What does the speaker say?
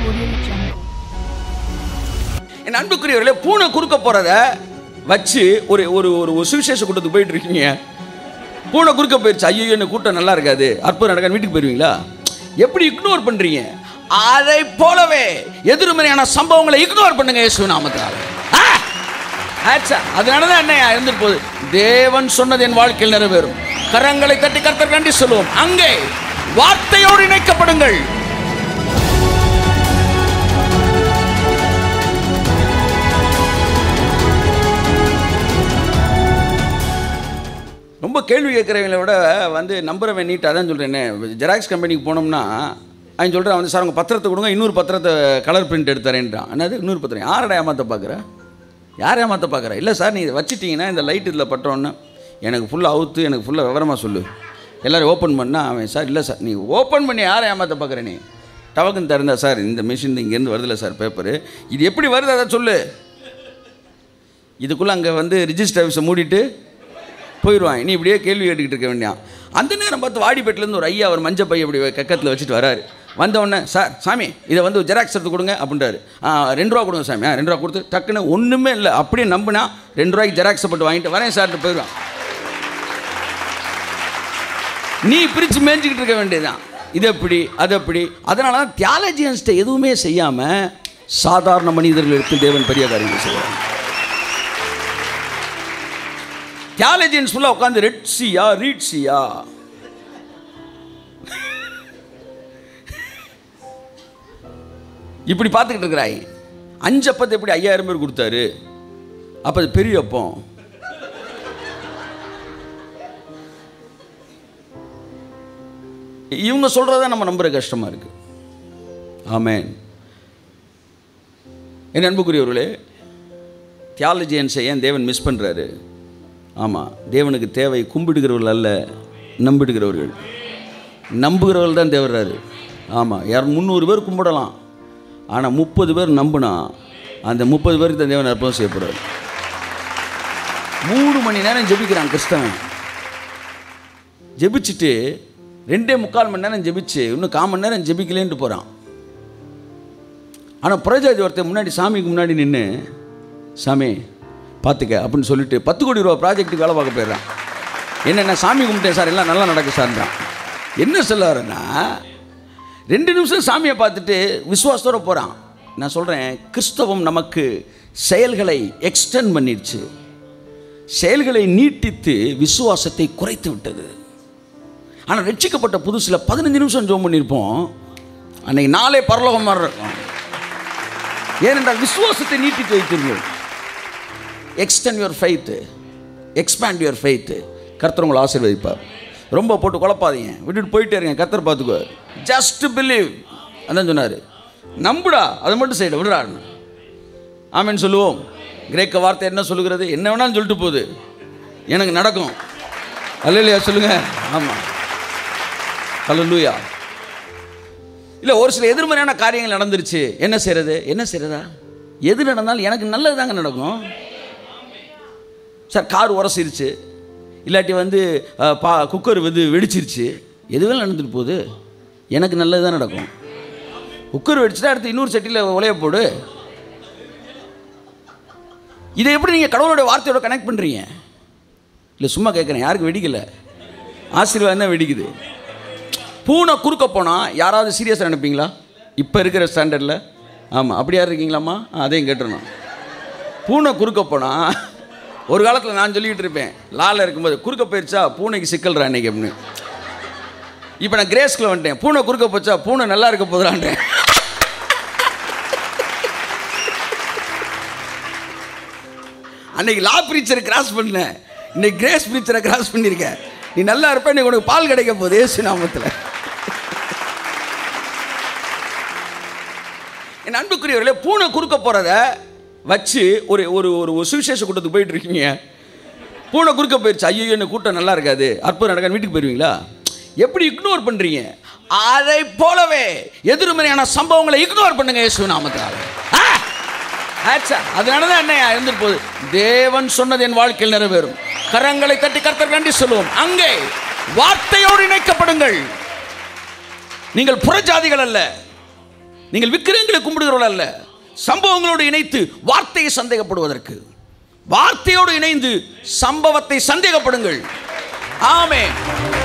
Audio Jungle. என் அன்புக்குரியவர்களே பூனை குறுக்க போறத வச்சு ஒரு ஒரு ஒரு ஒரு சுவிசேஷ கூட்டத்துக்கு போயிட்டு இருக்கீங்க பூனை குறுக்க போயிடுச்சு ஐயோ என்ன கூட்டம் நல்லா இருக்காது அற்புதம் நடக்காது வீட்டுக்கு போயிருவீங்களா எப்படி இக்னோர் பண்றீங்க அதை போலவே எதிர்மறையான சம்பவங்களை இக்னோர் பண்ணுங்க இயேசு நாமத்தினால ஆ! ஆச்சா அதனால தான் என்ன இருந்துட்டு போகுது தேவன் சொன்னது என் வாழ்க்கையில் நிறைவேறும் கரங்களை தட்டி கர்த்தர் கண்டி சொல்லுவோம் அங்கே வார்த்தையோடு இணைக்கப்படுங்கள் ரொம்ப கேள்வி கேட்குறவங்களை விட வந்து நம்புறவன் நீட்டாக தான் சொல்கிறேனே ஜெராக்ஸ் கம்பெனிக்கு போனோம்னா அவன் சொல்கிறான் வந்து சார் உங்கள் பத்திரத்தை கொடுங்க இன்னொரு பத்திரத்தை கலர் பிரிண்ட் எடுத்துறேன்றான் என்னது இன்னொரு பத்திரம் யாரடா ஏமாற்ற பார்க்குற யார் ஏமாற்ற பார்க்குற இல்லை சார் நீ இதை வச்சிட்டீங்கன்னா இந்த லைட் இதில் பட்டோன்னு எனக்கு ஃபுல்லாக அவுத்து எனக்கு ஃபுல்லாக விவரமாக சொல்லு எல்லோரும் ஓப்பன் பண்ணா அவன் சார் இல்லை சார் நீ ஓப்பன் பண்ணி யாரை ஏமாற்ற பார்க்குற நீ டவக்குன்னு திறந்தா சார் இந்த மிஷின் இங்கேருந்து வருதில்ல சார் பேப்பரு இது எப்படி வருது அதை சொல்லு இதுக்குள்ளே அங்கே வந்து ரிஜிஸ்டர் ஆஃபீஸை மூடிட்டு போயிடுவான் நீ இப்படியே கேள்வி கேட்டுக்கிட்டு இருக்க வேண்டியான் அந்த நேரம் பார்த்து வாடிப்பேட்டிலேருந்து ஒரு ஐயா ஒரு மஞ்சள் பை அப்படி கக்கத்தில் வச்சுட்டு வராரு வந்த உடனே சார் சாமி இதை வந்து ஜெராக்ஸ் எடுத்து கொடுங்க அப்படின்றாரு ஆ ரெண்டு ரூபா கொடுங்க சாமி ஆ ரெண்டு ரூபா கொடுத்து டக்குன்னு ஒன்றுமே இல்லை அப்படியே நம்பினா ரெண்டு ரூபாய்க்கு ஜெராக்ஸை போட்டு வாங்கிட்டு வரேன் சார்ட்டு போயிடுவான் நீ பிரித்து மேய்ஞ்சிக்கிட்டு இருக்க வேண்டியதுதான் இது எப்படி அது எப்படி அதனால தான் தியாலஜியன்ஸ்ட்டை எதுவுமே செய்யாமல் சாதாரண மனிதர்களுக்கு தேவன் பெரிய காரியங்கள் செய்வார் தியாலஜியன்ஸ் ஃபுல்லாக உட்காந்து ரெட் சியா ரீட் சியா இப்படி பார்த்துக்கிட்டு இருக்கிறாய் அஞ்சு அப்பத்தை எப்படி ஐயாயிரம் பேர் கொடுத்தாரு அப்போ அது பெரிய அப்பம் இவங்க சொல்கிறத நம்ம நம்புற கஷ்டமாக இருக்கு ஆமென் என் அன்புக்குரியவர்களே தியாலஜியன்ஸை ஏன் தேவன் மிஸ் பண்ணுறாரு ஆமாம் தேவனுக்கு தேவை கும்பிடுகிறவர்கள் அல்ல நம்பிடுகிறவர்கள் நம்புகிறவர்கள் தான் தேவறாரு ஆமாம் யார் முந்நூறு பேர் கும்பிடலாம் ஆனால் முப்பது பேர் நம்பினா அந்த முப்பது பேருக்கு தான் தேவன் அற்புதம் செய்யப்படுறாரு மூணு மணி நேரம் ஜெபிக்கிறான் கிறிஸ்தவன் ஜெபிச்சுட்டு ரெண்டே முக்கால் மணி நேரம் ஜெபிச்சு இன்னும் கால் மணி நேரம் ஜெபிக்கலேன்ட்டு போகிறான் ஆனால் புரஜாதி ஒருத்தன் முன்னாடி சாமிக்கு முன்னாடி நின்று சாமி பார்த்துக்க அப்படின்னு சொல்லிட்டு பத்து கோடி ரூபா ப்ராஜெக்ட்டுக்கு வேலை பார்க்க போயிடுறான் என்னென்ன சாமி கும்பிட்டேன் சார் எல்லாம் நல்லா நடக்கு சார்ன்றான் என்ன சொல்ல வரேன்னா ரெண்டு நிமிஷம் சாமியை பார்த்துட்டு விசுவாசத்தோட போகிறான் நான் சொல்கிறேன் கிறிஸ்தவம் நமக்கு செயல்களை எக்ஸ்டெண்ட் பண்ணிடுச்சு செயல்களை நீட்டித்து விசுவாசத்தை குறைத்து விட்டது ஆனால் ரட்சிக்கப்பட்ட புதுசில் பதினஞ்சு நிமிஷம் ஜோம் பண்ணியிருப்போம் அன்னைக்கு நாளே பரலோகம் மாதிரி இருக்கும் ஏனென்றால் விசுவாசத்தை நீட்டித்து வைத்தீர்கள் extend your faith expand your faith கர்த்தர் உங்களை ஆசீர்வதிப்பார் ரொம்ப போட்டு குழப்பாதீங்க விட்டுட்டு போயிட்டே இருங்க கர்த்தர் பார்த்துக்குவார் ஜஸ்ட் பிலீவ் அதான் சொன்னார் நம்புடா அதை மட்டும் செய்யட விடுறா ஆமென்னு சொல்லுவோம் கிரேக்க வார்த்தை என்ன சொல்லுகிறது என்ன வேணாலும் சொல்லிட்டு போகுது எனக்கு நடக்கும் அல்ல இல்லையா சொல்லுங்க ஆமாம் ஹalleluya இல்லை ஒரு சில எதிர்மறையான காரியங்கள் நடந்துருச்சு என்ன செய்கிறது என்ன செய்கிறதா எது நடந்தாலும் எனக்கு நல்லது தாங்க நடக்கும் சார் கார் உரசிருச்சு இல்லாட்டி வந்து அஹ், பா குக்கர் வந்து வெடிச்சிருச்சு எதுவும் நடந்துட்டு போகுது எனக்கு நல்லது தான் நடக்கும் குக்கர் வெடிச்சுட்டா அடுத்து இன்னொரு சட்டியில் உலைய போடு இதை எப்படி நீங்கள் கடவுளுடைய வார்த்தையோட கனெக்ட் பண்ணுறீங்க இல்லை சும்மா கேட்குறேன் யாருக்கு வெடிக்கல ஆசீர்வாதம் தான் வெடிக்குது பூனை குறுக்க போனால் யாராவது சீரியஸாக நினைப்பீங்களா இப்போ இருக்கிற ஸ்டாண்டர்டில் ஆமாம் அப்படி யார் இருக்கீங்களாம்மா ஆ, அதையும் கேட்டுருணும் பூனை குறுக்க போனால் ஒரு காலத்தில் நான் சொல்லிக்கிட்டு இருப்பேன் லால இருக்கும்போது குறுக்க போயிடுச்சா பூனைக்கு சிக்கல்றா அன்னைக்கு அப்படின்னு இப்போ நான் கிரேஸ்கில் வந்துட்டேன் பூனை குறுக்க போச்சா பூனை நல்லா இருக்க போதுறான்ட்டேன் அன்னைக்கு லா பிரீச்சரை கிராஸ் பண்ணேன் இன்னைக்கு கிரேஸ் பிரீச்சரை கிராஸ் பண்ணியிருக்கேன் நீ நல்லா இருப்ப இன்னைக்கு உனக்கு பால் கிடைக்க போகுது ஏசு நாமத்தில் என் அன்புக்குரியவர்களே பூனை குறுக்க போகிறத வச்சு ஒரு ஒரு ஒரு ஒரு சுவிசேஷ கூட்டத்துக்கு போயிட்டு இருக்கீங்க பூனை குறுக்க போயிடுச்சு ஐயோ என்ன கூட்டம் நல்லா இருக்காது அற்புதம் நடக்காது வீட்டுக்கு போயிருவீங்களா எப்படி இக்னோர் பண்ணுறீங்க அதை போலவே எதிர்மறையான சம்பவங்களை இக்னோர் பண்ணுங்க இயேசு நாமத்தினால ஆ! ஆச்சா அதனால தான் என்ன இருந்துட்டு போகுது தேவன் சொன்னது என் வாழ்க்கையில் நிறைவேறும் கரங்களை தட்டி கர்த்தர் கண்டி சொல்லுவோம் அங்கே வார்த்தையோடு இணைக்கப்படுங்கள் நீங்கள் புறஜாதிகள் அல்ல நீங்கள் விக்கிரங்களை கும்பிடுகிறவர்கள் அல்ல சம்பவங்களோடு இணைத்து வார்த்தையை சந்தேகப்படுவதற்கு வார்த்தையோடு இணைந்து சம்பவத்தை சந்தேகப்படுங்கள் ஆமென்